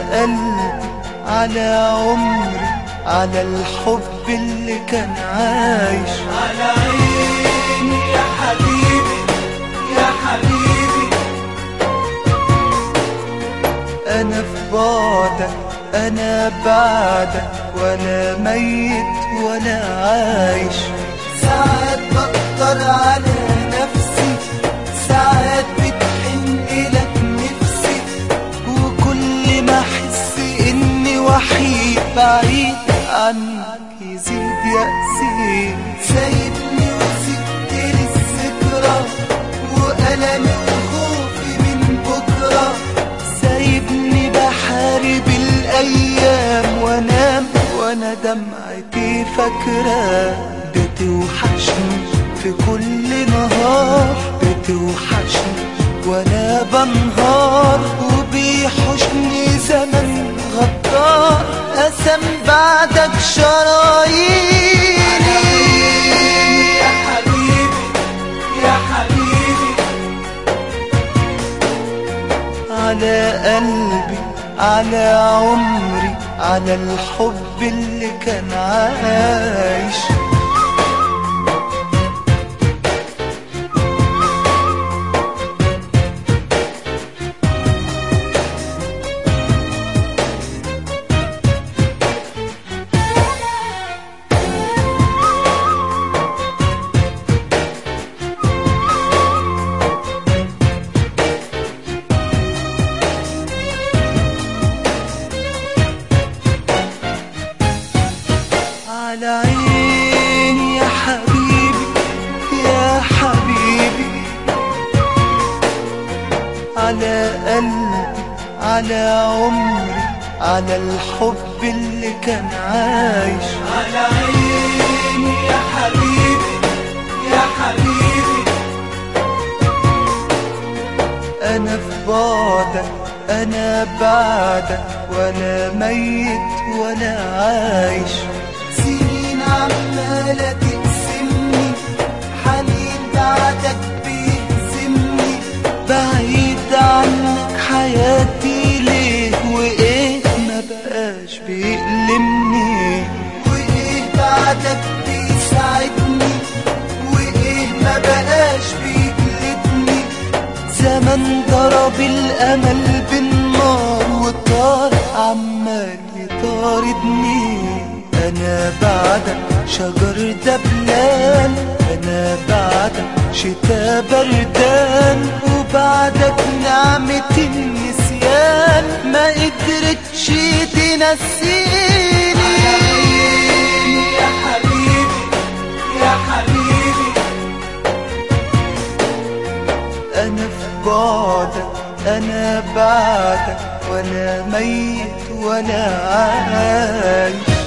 قلبي على عمري على الحب اللي كان عايش على عيني يا حبيبي يا حبيبي انا في بعدك انا بعدك ولا ميت ولا عايش ساعات بقدر على نفسي ساعات بتحن لك نفسي وكل ما احس اني وحيد بعيد عنك يزيد يأسي سايبني وسبت لي الذكرى وألمي وخوفي من بكرة سايبني بحارب الايام وانام وانا دمعتي فاكرة بتوحشني في كل نهار بتوحشني وانا بنهار وبيحشني زمن غدار قسم بعدك شراييني يا حبيبي يا حبيبي على قلبي على عمري على الحب اللي كان عايش على عيني يا حبيبي يا حبيبي على قلبي على عمري على الحب اللي كان عايش على عيني يا حبيبي يا حبيبي انا في بعدك انا بعدك ولا ميت ولا عايش سنين عمالة تقسمني حنين بعدك بيهزمني بعيد عنك حياتي ليه وايه ما بقاش بيألمني وإيه بعدك بيساعدني وإيه ما بقاش بيجلدني زمن ضرب الامل بالنار وطار عمال يطاردني انا بعدك شجر دبلان انا بعدك شتا بردان وبعدك نعمة النسيان ما قدرتش تنسيني يا حبيبي يا حبيبي انا في بعدك انا بعدك ولا ميت ولا عايش